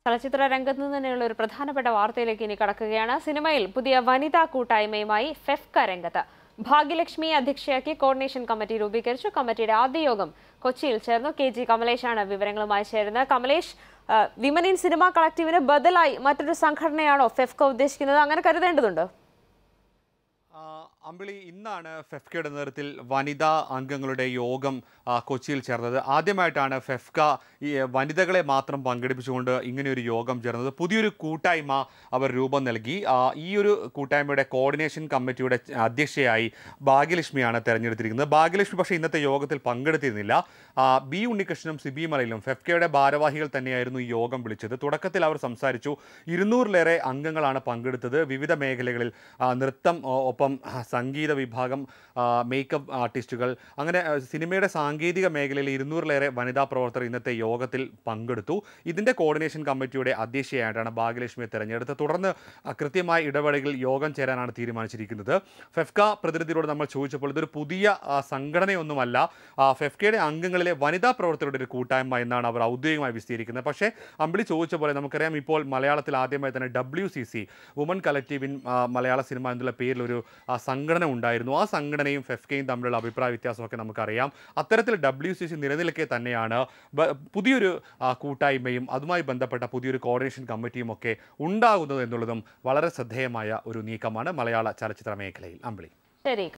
ചലച്ചിത്ര രംഗത്ത് നിന്ന് തന്നെയുള്ള ഒരു പ്രധാനപ്പെട്ട വാർത്തയിലേക്ക് ഇനി കടക്കുകയാണ് സിനിമയിൽ പുതിയ വനിതാ കൂട്ടായ്മയുമായി ഫെഫ്ക രംഗത്ത് ഭാഗ്യലക്ഷ്മിയെ അധ്യക്ഷയാക്കി കോർഡിനേഷൻ കമ്മിറ്റി രൂപീകരിച്ചു കമ്മിറ്റിയുടെ ആദ്യ യോഗം കൊച്ചിയിൽ ചേർന്നു കെ ജി കമലേഷാണ് വിവരങ്ങളുമായി ചേരുന്നത് കമലേഷ് ആ, വിമൻ ഇൻ സിനിമ കളക്റ്റീവിന് ബദലായി മറ്റൊരു സംഘടനയാണോ ഫെഫ്ക ഉദ്ദേശിക്കുന്നത് അങ്ങനെ കരുതേണ്ടതുണ്ടോ ആ, അമ്പിളി ഇന്നാണ് ഫെഫ്കയുടെ നേതൃത്വത്തിൽ വനിതാ അംഗങ്ങളുടെ യോഗം ആ, കൊച്ചിയിൽ ചേർന്നത് ആദ്യമായിട്ടാണ് ഫെഫ്ക ഈ വനിതകളെ മാത്രം പങ്കെടുപ്പിച്ചുകൊണ്ട് ഇങ്ങനെയൊരു യോഗം ചേർന്നത് പുതിയൊരു കൂട്ടായ്മ അവർ രൂപം നൽകി ആ, ഈ ഒരു കൂട്ടായ്മയുടെ കോർഡിനേഷൻ കമ്മിറ്റിയുടെ അധ്യക്ഷയായി ഭാഗ്യലക്ഷ്മിയാണ് തെരഞ്ഞെടുത്തിരിക്കുന്നത് ഭാഗ്യലക്ഷ്മി പക്ഷേ ഇന്നത്തെ യോഗത്തിൽ പങ്കെടുത്തിരുന്നില്ല ആ, ബി ഉണ്ണികൃഷ്ണനും സിബി മലയിലും ഫെഫ്കയുടെ ഭാരവാഹികൾ തന്നെയായിരുന്നു ഈ യോഗം വിളിച്ചത് തുടക്കത്തിൽ അവർ സംസാരിച്ചു ഇരുന്നൂറിലേറെ അംഗങ്ങളാണ് പങ്കെടുത്തത് വിവിധ മേഖലകളിൽ ആ, നൃത്തം ഒ- ഒപ്പം ആ, സംഗീത വിഭാഗം ആ, മേക്കപ്പ് ആർട്ടിസ്റ്റുകൾ അങ്ങനെ ആ, സിനിമയുടെ സാങ്കേതിക മേഖലയിൽ ഇരുന്നൂറിലേറെ വനിതാ പ്രവർത്തകർ ഇന്നത്തെ യോഗത്തിൽ പങ്കെടുത്തു ഇതിൻ്റെ കോർഡിനേഷൻ കമ്മിറ്റിയുടെ അധ്യക്ഷയായിട്ടാണ് ഭാഗ്യലക്ഷ്മിയെ തെരഞ്ഞെടുത്തത് തുടർന്ന് ആ, കൃത്യമായ ഇടപെടലിൽ യോഗം ചേരാനാണ് തീരുമാനിച്ചിരിക്കുന്നത് ഫെഫ്ക പ്രതിനിധിയോട് നമ്മൾ ചോദിച്ചപ്പോൾ ഇതൊരു പുതിയ ആ, സംഘടനയൊന്നുമല്ല ആ, ഫെഫ്കയുടെ അംഗങ്ങളിലെ വനിതാ പ്രവർത്തകരുടെ ഒരു കൂട്ടായ്മ എന്നാണ് അവർ ഔദ്യോഗികമായി വിശദീകരിക്കുന്നത് പക്ഷേ അമ്പിളി ചോദിച്ച പോലെ നമുക്കറിയാം ഇപ്പോൾ മലയാളത്തിൽ ആദ്യമായി തന്നെ W C C woman collective in ആ, മലയാള സിനിമ എന്നുള്ള പേരിൽ ഒരു ആ, സംഘടന ഉണ്ടായിരുന്നു ആ സംഘടനയും ഫെഫ്കയും തമ്മിലുള്ള അഭിപ്രായ വ്യത്യാസമൊക്കെ നമുക്കറിയാം അത്തരത്തിൽ ഡബ്ല്യു സി സി നിലനിൽക്കെ തന്നെയാണ് ബ- പുതിയൊരു ആ, കൂട്ടായ്മയും അതുമായി ബന്ധപ്പെട്ട പുതിയൊരു കോർഡിനേഷൻ കമ്മിറ്റിയും ഒക്കെ ഉണ്ടാകുന്നത് എന്നുള്ളതും വളരെ ശ്രദ്ധേയമായ ഒരു നീക്കമാണ് മലയാള ചലച്ചിത്ര മേഖലയിൽ അമ്പിളി ശരി